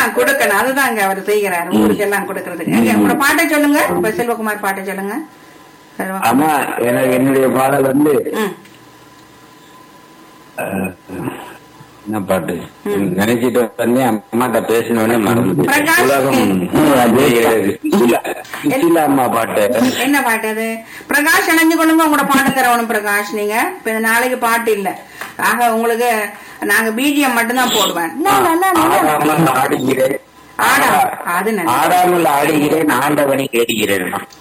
கொடுக்கணும் அதுதான் அங்க அவர் செய்கிறார் ஊருக்கு எல்லாம் கொடுக்கறதுக்கு எங்க, உங்களோட பாட்டை சொல்லுங்க இப்ப செல்வகுமார் பாட்டை சொல்லுங்க செல்வ- ஆமா எனக்கு என்னுடைய பாடல் வந்து ம். அஹ், என்ன பாட்டு நினைச்சிட்டு வந்து அம்மாட்ட பேசினோடனே மறந்து பிரகாஷ். உலகம் ஜெயிக்கிறது. சுஷீலா சுஷீலா அம்மா பாட்டு என்ன பாட்டு அது பிரகாஷ் இணைஞ்சு கொள்ளுங்க உங்களோட பாட்டு தரவணும் பிரகாஷ் நீங்க இப்ப இந்த நாளைக்கு பாட்டு இல்ல ஆக உங்களுக்கு நாங்க பிஜிஎம் மட்டும்தான் போடுவேன் லா, லா, லா, லா, லா. ஆடாமல் ஆடுகிறேன் ஆடா அது நல்லது. ஆடாமல் ஆடுகிறேன் ஆண்டவனை கேடுகிறேன்